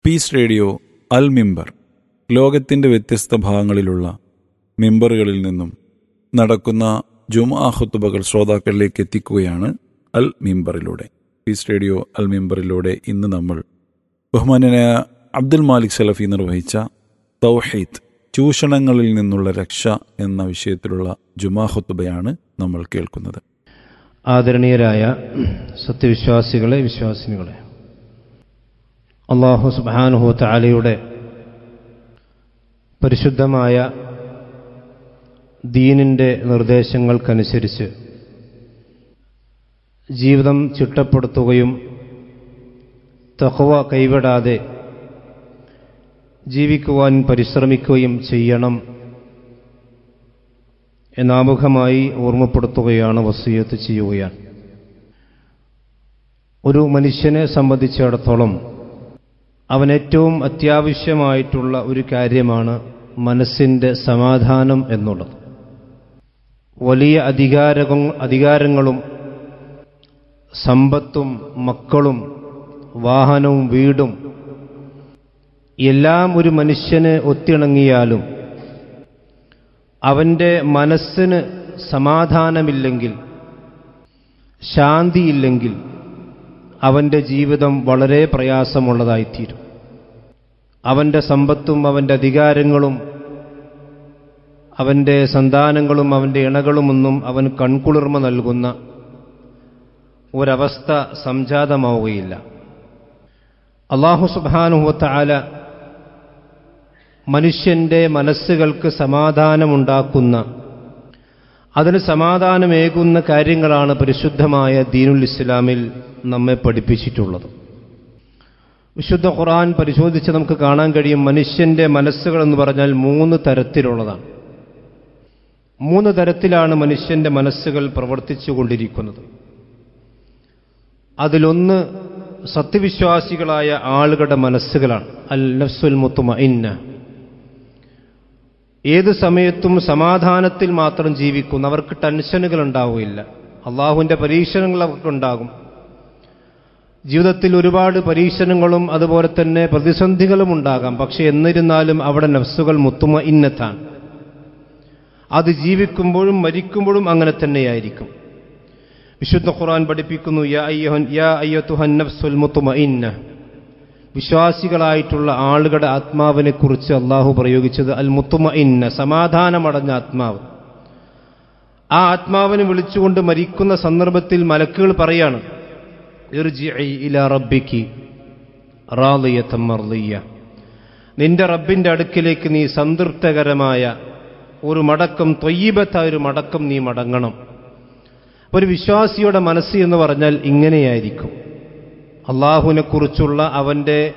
piece radio അൽ മിമ്പർ ലോകത്തിൻ്റെ വ്യത്യസ്ത ഭാഗങ്ങളിലുള്ള മിമ്പറുകളിൽ നിന്നും നടക്കുന്ന ജുമാ ഖുത്തുബകൾ ശ്രോതാക്കളിലേക്ക് എത്തിക്കുകയാണ് അൽ മിമ്പറിലൂടെ പീസ് റേഡിയോ അൽ മിമ്പറിലൂടെ ഇന്ന് നമ്മൾ ബഹുമാനനായ അബ്ദുൽ മാലിക് സലഫി നിർവഹിച്ച തൗഹീദ് ചൂഷണങ്ങളിൽ നിന്നുള്ള രക്ഷ എന്ന വിഷയത്തിലുള്ള ജുമാ ഖുത്തുബയാണ് നമ്മൾ കേൾക്കുന്നത് ആദരണീയരായ സത്യവിശ്വാസികളെ വിശ്വാസിനികളെ അള്ളാഹു സുബാനുഹു താലയുടെ പരിശുദ്ധമായ ദീനിൻ്റെ നിർദ്ദേശങ്ങൾക്കനുസരിച്ച് ജീവിതം ചിട്ടപ്പെടുത്തുകയും തഹവ കൈവിടാതെ ജീവിക്കുവാൻ പരിശ്രമിക്കുകയും ചെയ്യണം എന്നാമുഖമായി ഓർമ്മപ്പെടുത്തുകയാണ് വസീയത്ത് ചെയ്യുകയാണ് ഒരു മനുഷ്യനെ സംബന്ധിച്ചിടത്തോളം അവൻ ഏറ്റവും അത്യാവശ്യമായിട്ടുള്ള ഒരു കാര്യമാണ് മനസ്സിൻ്റെ സമാധാനം എന്നുള്ളത് വലിയ അധികാര അധികാരങ്ങളും സമ്പത്തും മക്കളും വാഹനവും വീടും എല്ലാം ഒരു മനുഷ്യന് ഒത്തിണങ്ങിയാലും അവൻ്റെ മനസ്സിന് സമാധാനമില്ലെങ്കിൽ ശാന്തിയില്ലെങ്കിൽ അവൻ്റെ ജീവിതം വളരെ പ്രയാസമുള്ളതായിത്തീരും അവൻ്റെ സമ്പത്തും അവൻ്റെ അധികാരങ്ങളും അവൻ്റെ സന്താനങ്ങളും അവൻ്റെ ഇണകളുമൊന്നും അവൻ കൺകുളിർമ നൽകുന്ന ഒരവസ്ഥ സംജാതമാവുകയില്ല അള്ളാഹു സുബാനുഹത്ത ആല മനുഷ്യൻ്റെ മനസ്സുകൾക്ക് സമാധാനമുണ്ടാക്കുന്ന അതിന് സമാധാനമേകുന്ന കാര്യങ്ങളാണ് പരിശുദ്ധമായ ദീനുൽ ഇസ്ലാമിൽ നമ്മെ പഠിപ്പിച്ചിട്ടുള്ളത് വിശുദ്ധ ഖുർആൻ പരിശോധിച്ച് നമുക്ക് കാണാൻ കഴിയും മനുഷ്യൻ്റെ മനസ്സുകൾ എന്ന് പറഞ്ഞാൽ മൂന്ന് തരത്തിലുള്ളതാണ് മൂന്ന് തരത്തിലാണ് മനുഷ്യൻ്റെ മനസ്സുകൾ പ്രവർത്തിച്ചു കൊണ്ടിരിക്കുന്നത് അതിലൊന്ന് സത്യവിശ്വാസികളായ ആളുകളുടെ മനസ്സുകളാണ് അൽ നഫ്സുൽ മുത്തുമ ഇന്ന ഏത് സമയത്തും സമാധാനത്തിൽ മാത്രം ജീവിക്കുന്ന അവർക്ക് ടെൻഷനുകൾ ഉണ്ടാവുകയില്ല അള്ളാഹുവിൻ്റെ പരീക്ഷണങ്ങൾ അവർക്കുണ്ടാകും ജീവിതത്തിൽ ഒരുപാട് പരീക്ഷണങ്ങളും അതുപോലെ തന്നെ പ്രതിസന്ധികളും ഉണ്ടാകാം പക്ഷെ എന്നിരുന്നാലും അവിടെ നഫ്സുകൾ മുത്തുമ ഇന്നത്താണ് അത് ജീവിക്കുമ്പോഴും മരിക്കുമ്പോഴും അങ്ങനെ തന്നെയായിരിക്കും വിശുദ്ധ ഖുർആൻ പഠിപ്പിക്കുന്നു യാ അയ്യഹൻ യാ അയ്യത്തുഹൻ നഫ്സുൽ മുത്തുമ ഇന്ന വിശ്വാസികളായിട്ടുള്ള ആളുകളുടെ ആത്മാവിനെ കുറിച്ച് അള്ളാഹു പ്രയോഗിച്ചത് അൽ മുത്തുമ ഇന്ന സമാധാനമടഞ്ഞ ആത്മാവ് ആ ആത്മാവിനെ വിളിച്ചുകൊണ്ട് മരിക്കുന്ന സന്ദർഭത്തിൽ മലക്കുകൾ പറയാണ് നിന്റെ റബ്ബിന്റെ അടുക്കിലേക്ക് നീ സംതൃപ്തകരമായ ഒരു മടക്കം തൊയ്യബത്തായ ഒരു മടക്കം നീ മടങ്ങണം ഒരു വിശ്വാസിയുടെ മനസ്സ് എന്ന് പറഞ്ഞാൽ ഇങ്ങനെയായിരിക്കും അള്ളാഹുവിനെ കുറിച്ചുള്ള അവൻ്റെ